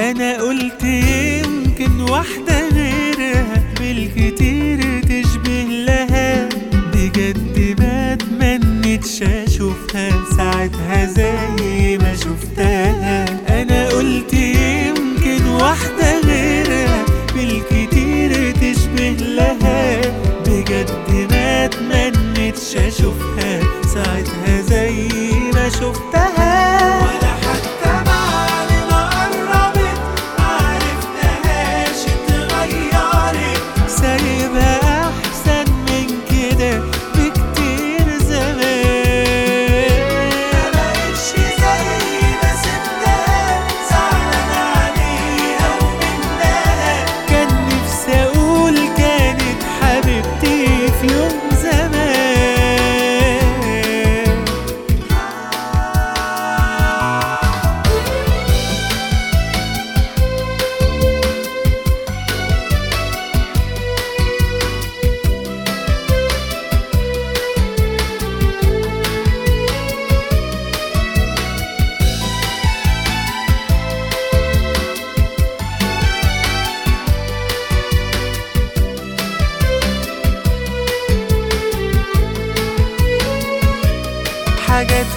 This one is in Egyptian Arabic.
انا قلت يمكن واحدة غيرها بالكتير تشبه لها بجد ما اتمنيتش اشوفها ساعتها زي ما شفتها انا قلت يمكن واحدة غيرها بالكتير تشبه لها بجد ما اتمنيتش اشوفها ساعتها زي ما شفتها ولا حتى بعد ما قربت معرفتهاش اتغيرت سايبها احسن من كده بكتير زمان ما بقتش زي ما سبتها زعلان عليها ومنها كان نفسي اقول كانت حبيبتي في يوم زمان حاجات